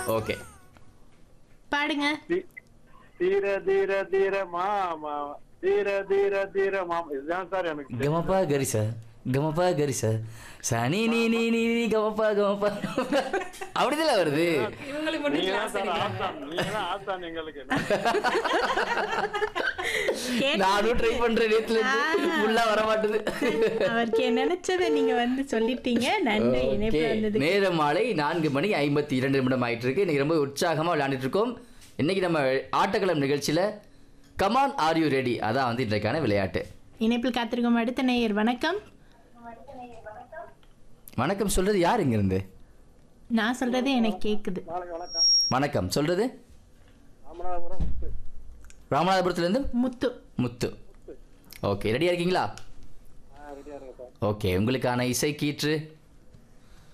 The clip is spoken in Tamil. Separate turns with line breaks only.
ஓகே
பாடுங்க
தி- தீர தீர தீர மாமா தீர தீர தீர மாமா இதுதான் சார் எனக்கு தெரியும்.
கமப்பா கரிசா கமப்பா கரிசா சனி நீ நீ நீ நீ கமப்பா கமப்பா அப்படிதான் வருது
இவங்களுக்கு மட்டும்
நீங்க தான்
கிளாஸ்
சார்
எடுக்கிறாங்க
ஆசான் நீங்க தான் ஆசான் எங்களுக்கு
கேட்டு-
நானும் ட்ரை பண்றேன் நேத்துல இருந்து ஃபுல்லா வர மாட்டுது
அவருக்கு நினைச்சதை நீங்க வந்து சொல்லிட்டீங்க நன்றி இணைப்பு
Okay.
வந்தது
நேரம் மாலை நான்கு மணி ஐம்பத்தி இரண்டு நிமிடம் ஆயிட்டு இருக்கு இன்னைக்கு ரொம்ப உற்சாகமா விளையாண்டுட்டு இருக்கோம் இன்னைக்கு நம்ம ஆட்டக்களம் நிகழ்ச்சியில கமான் ஆர் யூ ரெடி அதான் வந்து இன்றைக்கான விளையாட்டு
இணைப்பில் காத்திருக்கும் அடுத்த நேயர் வணக்கம்
வணக்கம் சொல்றது யார் இங்க இருந்து
நான் சொல்றது எனக்கு கேக்குது
நாளைக்கு வணக்கம்
வணக்கம் சொல்றது
ராமநாதபுரம் முத்து.
ராமநாதபுரத்துல இருந்து
முத்து
முத்து ஓகே ரெடியா இருக்கீங்களா
ஆ ரெடியா இருக்கு சார்
ஓகே உங்களுக்கான இசை கீற்று